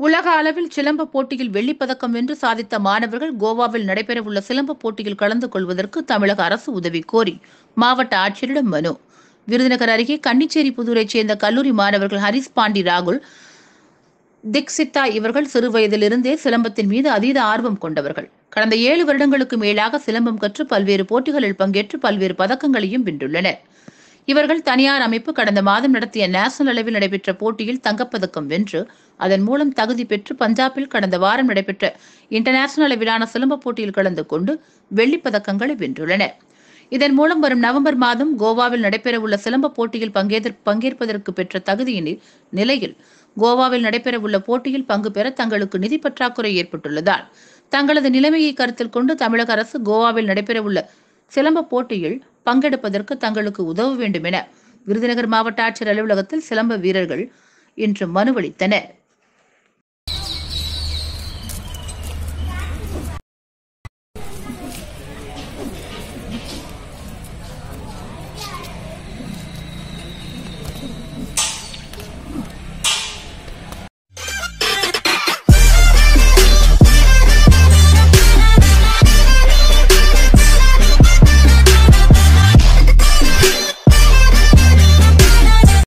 உலக அளவில் சிலம்ப போட்டியில் வெள்ளிப் பதக்கம் வென்று சாதித்த மாணவர்கள் கோவாவில் நடைபெறவுள்ள சிலம்ப போட்டியில் கலந்து கொள்வதற்கு தமிழக அரசு உதவி கோரி மாவட்ட ஆட்சியரிடம் மனு விருதுநகர் அருகே கன்னிச்சேரி புதூரைச் சேர்ந்த கல்லூரி மாணவர்கள் ஹரிஸ் பாண்டி ராகுல் திக்சித்தா இவர்கள் சிறு வயதிலிருந்தே சிலம்பத்தின் மீது அதீத ஆர்வம் கொண்டவர்கள் கடந்த ஏழு வருடங்களுக்கு மேலாக சிலம்பம் கற்று பல்வேறு போட்டிகளில் பங்கேற்று பல்வேறு பதக்கங்களையும் வென்றுள்ளனர் இவர்கள் தனியார் அமைப்பு கடந்த மாதம் நடத்திய நேஷனல் அளவில் நடைபெற்ற போட்டியில் தங்கப்பதக்கம் வென்று அதன் மூலம் தகுதி பெற்று பஞ்சாபில் கடந்த வாரம் நடைபெற்ற இன்டர்நேஷனல் அளவிலான சிலம்ப போட்டியில் கலந்து கொண்டு வெள்ளிப் பதக்கங்களை வென்றுள்ளனர் இதன் மூலம் வரும் நவம்பர் மாதம் கோவாவில் நடைபெறவுள்ள சிலம்ப போட்டியில் பங்கேற்ற பங்கேற்பதற்கு பெற்ற தகுதியின் நிலையில் கோவாவில் நடைபெறவுள்ள போட்டியில் பங்கு பெற தங்களுக்கு நிதி பற்றாக்குறை ஏற்பட்டுள்ளதால் தங்களது நிலைமையை கருத்தில் கொண்டு தமிழக அரசு கோவாவில் நடைபெறவுள்ள சிலம்ப போட்டியில் பங்கெடுப்பதற்கு தங்களுக்கு உதவ வேண்டும் என விருதுநகர் மாவட்ட ஆட்சியர் அலுவலகத்தில் சிலம்ப வீரர்கள் இன்று மனு அளித்தனர்